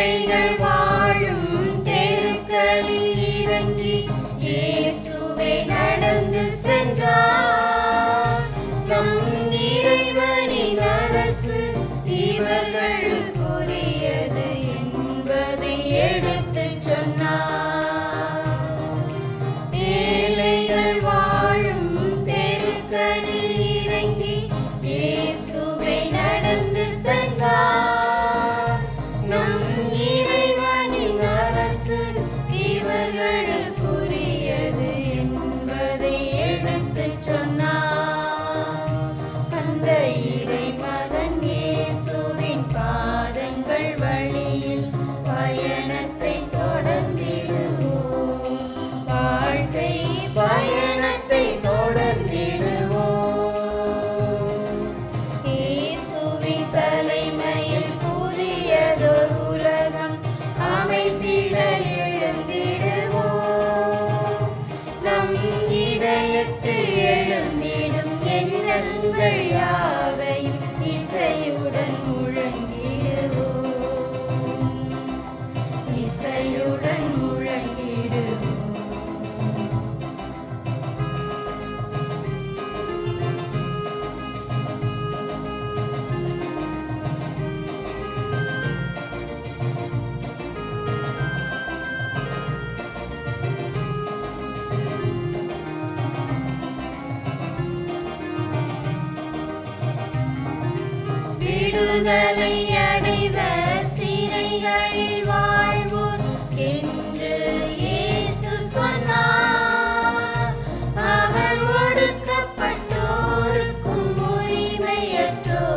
ஏழைகள் வாழும் தெருக்களில் இறங்கி இயேசுவே நடந்து சென்றார் நம் இறைவனின் அரசு இவர்களுக்குரியது என்பதை எடுத்துச் சொன்னார் ஏழைகள் வாழும் தெருக்களில் இறங்கி இயேசுவே நடந்து சென்றார் நம் இறைவனின் அரசு இவர்களுக்குரியது என்பதை எடுத்துச் சொன்னார் அந்த இறைமகன் இயேசுவின் பாதங்கள் வழியில் பயணத்தை தொடர்ந்திடுவோம் வாழ்க்கை பயணத்தை தொடர்ந்திடுவோம் இயேசுவின் தலைமையில் புதியதொரு உலகம் அமைந்திட எழுந்திடுவோம் நம் இதயத்தில் எழுந்திடும் எண்ணங்கள் யாவையும் இசையுடன் முழங்கிடுவோம் இசையுடன் முழங்கிடுவோம் விடுதலை அடைவர் சிறைகளில் வாழ்வோர் என்று இயேசு சொன்னார் அவர் ஒடுக்கப்பட்டோருக்கும் உரிமையற்றோருக்கும்